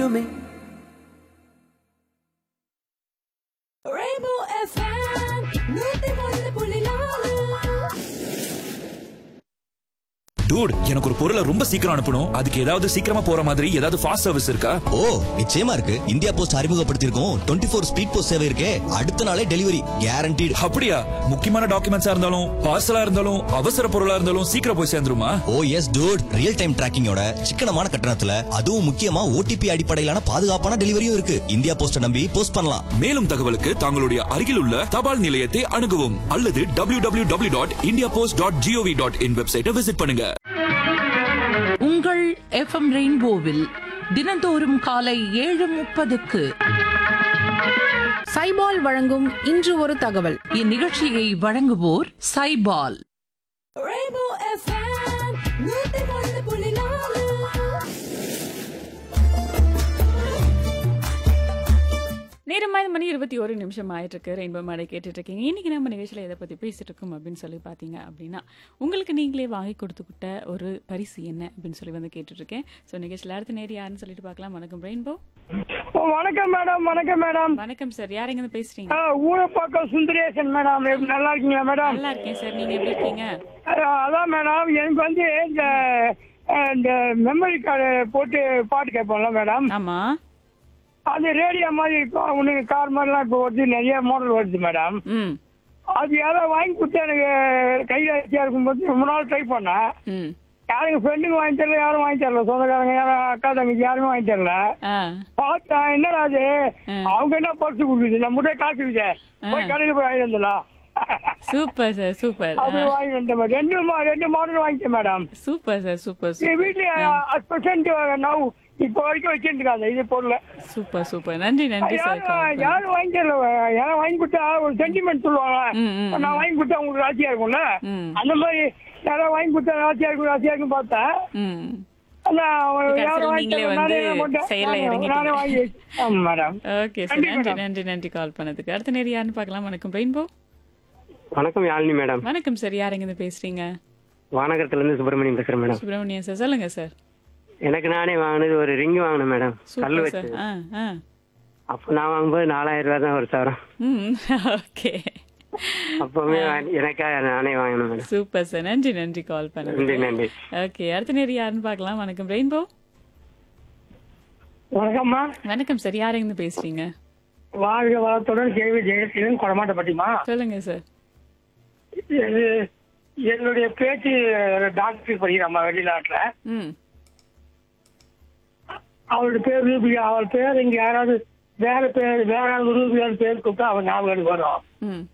தந்திடுமே Rainbow FM, நூத்தி ஒன்று புள்ளி நாலு டூட் எனக்கு ஒரு பொருளை ரொம்ப சீக்கிரம் அனுப்பணும் அதுக்கு ஏதாவது சீக்கிரமா போற மாதிரி ஏதாவது ஃபாஸ்ட் சர்வீஸ் இருக்கா ஓ நிச்சயமா இருக்கு இந்தியா போஸ்ட் அறிமுகப்படுத்தியிருக்கோம் டுவெண்ட்டி ஃபோர் ஸ்பீட் போஸ்ட் சேவை இருக்கே அடுத்த நாளே டெலிவரி கேரண்டீடு அப்படியா முக்கியமான டாக்குமெண்ட்ஸா இருந்தாலும் பார்சலா இருந்தாலும் அவசர பொருளா இருந்தாலும் சீக்கிரம் போய் சேர்ந்துருமா oh yes dude real time டிராக்கிங்கோட சிக்கனமான கட்டணத்துல அதுவும் முக்கியமா ஓடிபி அடிப்படையிலான பாதுகாப்பான டெலிவரியும் இருக்கு இந்தியா போஸ்ட நம்பி போஸ்ட் பண்ணலாம் மேலும் தகவலுக்கு தங்களுடைய அருகில் உள்ள தபால் நிலையத்தை அணுகவும் அல்லது W W W dot India post dot GOV dot in வெப்சைட்டை விசிட் பண்ணுங்க உங்கள் எஃப்எம் ரெயின்போவில் தினந்தோறும் காலை ஏழு முப்பதுக்கு சைபால் வழங்கும் இன்று ஒரு தகவல் இந்நிகழ்ச்சியை வழங்குவோர் சைபால் Rainbow FM, நூத்தி ஒன்று புள்ளி நாலு நேரம் ஐந்து மணி இருபத்தி ஒரு நிமிஷம் ஆயிட்டு இருக்கு ரெயின்போ மாடை கேட்டுட்டு இருக்கீங்க இன்னைக்கு நம்ம நிகழ்ச்சியில் எதை பத்தி பேசிட்டு இருக்கோம் அப்படின்னு சொல்லி பாத்தீங்க அப்படின்னா உங்களுக்கு நீங்களே வாங்கி கொடுத்துக்கிட்ட ஒரு பரிசு என்ன அப்படின்னு சொல்லி வந்து கேட்டுட்டு இருக்கேன் ஸோ நிகழ்ச்சியில் அடுத்த நேரம் யாருன்னு சொல்லிட்டு பார்க்கலாம் வணக்கம் ரெயின்போ வணக்கம் மேடம் வணக்கம் மேடம் வணக்கம் சார் யார் எங்க பேசுறீங்க ஊரப்பாக்கம் சுந்தரேசன் மேடம் எப்படி நல்லா இருக்கீங்களா மேடம் நல்லா இருக்கேன் சார் நீங்க எப்படி இருக்கீங்க அஹ், அதான் மேடம் எனக்கு வந்து இந்த அஹ், இந்த மெமரி கார்டு போட்டு பாட்டு கேட்போம்ல மேடம் ஆமா அது ரேடியோ மாதிரி இருக்கும் உனக்கு கார் மாதிரிலாம் இப்போ வருது நிறைய மாடல் வருது மேடம் ம் அது யாரோ வாங்கி கொடுத்து எனக்கு கையில் வச்சியா இருக்கும்போது ரொம்ப நாள் ட்ரை பண்ணேன் ம் யாரும் ஃப்ரெண்டுங்க வாங்கி தரல யாரும் வாங்கி தரல சொந்தக்காரங்க யாரும் அக்கா தங்கச்சி யாருமே வாங்கி தரல ஆ பார்த்தா என்னடா அது அவங்க என்ன பரிசு கொடுக்குது நம்மகிட்ட காசு இருக்குது போய் கடையில் போய் வாங்கி வந்துடலாம் சூப்பர் சார் சூப்பர் அப்படி வாங்கி வந்தேன் மேடம். ரெண்டு மா- ரெண்டு மாடல் வாங்கிட்டேன் மேடம் சூப்பர் சார் சூப்பர் என் வீட்டுல பர்சன்ட் நவ் இப்போ வரைக்கும் வச்சிருக்காங்க இது பொருள் சூப்பர் சூப்பர் நன்றி நன்றி சார் யாரும் யாரும் வாங்கி தரல யாரும் வாங்கி கொடுத்தா ஒரு சென்டிமெண்ட் சொல்லுவாங்க ம், ம், நான் வாங்கி கொடுத்தா உங்களுக்கு ராசியா இருக்கும்ல ம். அந்த மாதிரி யாரும் வாங்கி கொடுத்தா ராசியா இருக்கும் ராசியா இருக்கும் பார்த்தேன் ம் அதான் கடைசியில யாரும் வாங்கி நீங்களே தரல, நானே வந்து கொண்டேன். செயல்ல நானே- இறங்கிட்டீங்க. நானே வாங்கி ஆமா மேடம் ஓகே சார் நன்றி, நன்றி மேடம். நன்றி நன்றி கால் பண்ணதுக்கு அடுத்த நேரம் யாருன்னு பார்க்கலாம் வணக்கம் ரெயின்போ வணக்கம் யாழினி மேடம் வணக்கம் சார் யார் எங்க பேசுறீங்க வானகரத்துல இருந்து சுப்பிரமணியம் பேசுறேன் மேடம் சுப்பிரமணியன் சார் சொல்லுங்க சார் எனக்கு நானே வாங்கினது ஒரு ரிங் வாங்கினேன் மேடம் கல்லு சூப்பர் வச்சு சார் ஆ ஆ அப்போ நான் வாங்கும்போது நாலாயிரம் ரூபாய் தான் ஒரு சவரம் ம் ஓகே அப்பவுமே வாங்கி- எனக்காக நானே வாங்கினேன் மேடம் சூப்பர் சார் நன்றி நன்றி கால் நன்றி பண்ணது நன்றி ஓகே அடுத்த நேரம் யாருன்னு பார்க்கலாம் வணக்கம் ரெயின்போ வணக்கம்மா வணக்கம் சார் யார் எங்க பேசுறீங்க வாழ்க வளத்துடன் கேள்வி ஜெயசீலன் கொடமாட்டப்பட்டிமா சொல்லுங்க சார் இது என்னுடைய பேச்சு டாக்டர் படிக்கிறம்மா வெளிநாட்டுல ம் அவளுடைய பேர் ரூபிகா அவள் பேர் இங்க யாராவது வேற பேர் வேற யாராவது ரூபிகான்னு பேர் கூப்பிட்டா அவன் ஞாபகம் எனக்கு வரும் ம்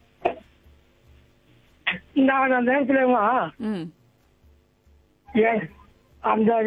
நான் அந்த நேரத்துல ம் ஏன் அந்த